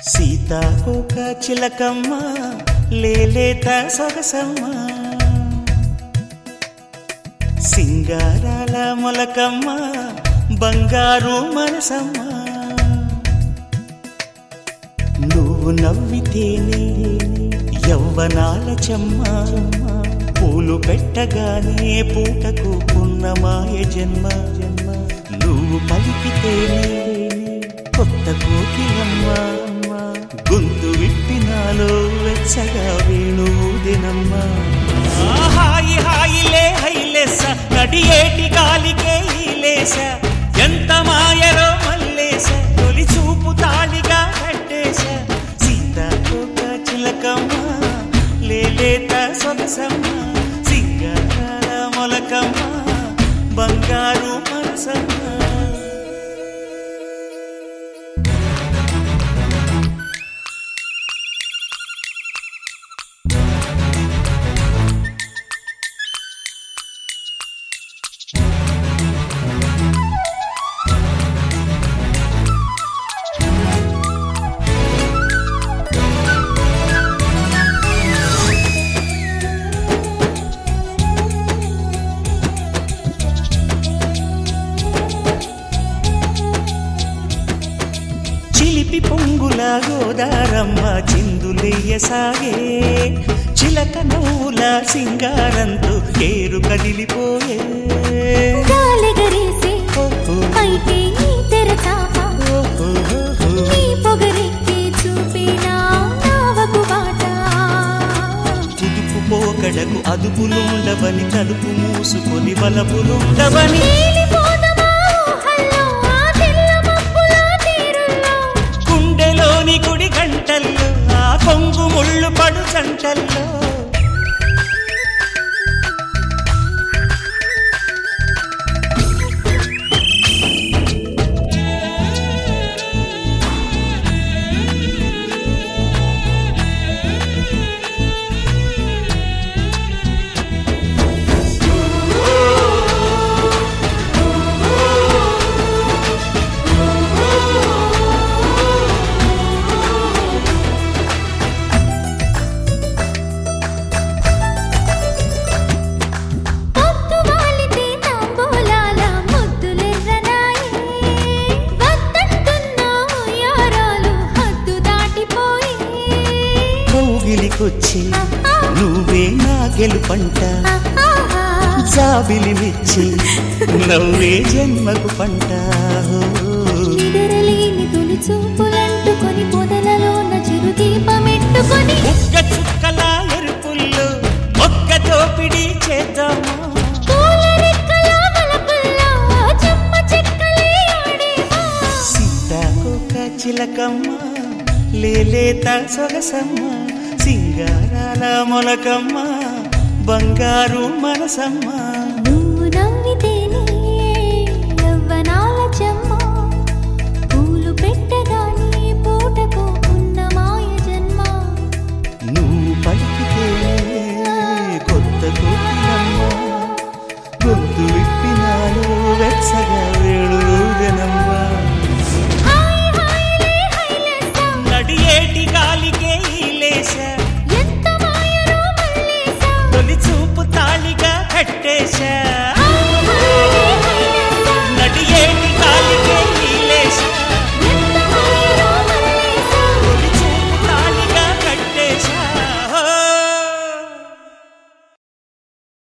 సీతాకోక చిలకమ్మ లేలేత సొగసమ్మ సింగారాల మొలకమ్మ బంగారు మనసమ్మ నువ్వు నవ్వితేనే యవ్వనాల చెమ్మ పూలు పెట్టగానే పూటకు పున్నమాయ జన్మ జన్మ నువ్వు పలికితేనే కొత్త కోకిలమ్మ గొంతు విప్పినాలో వెచ్చగా వేణువుదినమ్మ హాయి హాయిలే హైలేస నడియేటి గాలికే ఈలేస ఎంత మాయరో మల్లేస తొలి చూపు తాళిగా కట్టేశ సీతాకోక చిలకమ్మ లేలేత సొగసమ్మ సింగారాల మొలకమ్మ బంగారు మనసమ్మ చిలిపి పొంగుల గోదారమ్మ చిందులెయ్యసాగే చిలక నవ్వుల సింగారంతో కేరు కదిలిపోయే గాలిగరేసే ఓహో, అయితే నీ తెరచాప ఓహో, ఓహో. నీ పొగరెక్కి చూపినా నావకు బాట కుదుపు పోకడకు అదుపులుండవని తలుపు మూసుకొని వలపులుండవని తేలిపోదమా ఊహల్లో, ఆ తెల్ల మబ్బుల తీరుల్లో. గుండెలోని గుడి గంటల్లో ఆ కొంగు ముళ్ళు పడు జంటల్లో పొద్దు వాలితే తాంబూలాల ముద్దులెర్రనాయే. వద్దంటున్నా ఉయ్యారాలు హద్దు దాటిపోయే. కౌగిలికొచ్చి నువ్వే నా గెలుపంట ఆహా, జాబిలినిచ్చి నవ్వే జన్మకు పంట నిదరలేని తొలి చూపులంటుకొని పొదలలోన చిరుదీపమెట్టుకొని ముగ్గ చుక్కల ఎరుపుల్లో మొక్క తోపిడి చేద్దామా పూల రెక్కల వలపుల్లో చెమ్మ చెక్కలే ఆడేమా. సీతాకోక చిలకమ్మ లేలేత సొగసమ్మ సింగారాల మొలకమ్మ బంగారు మనసమ్మ నువ్వు నవ్వితే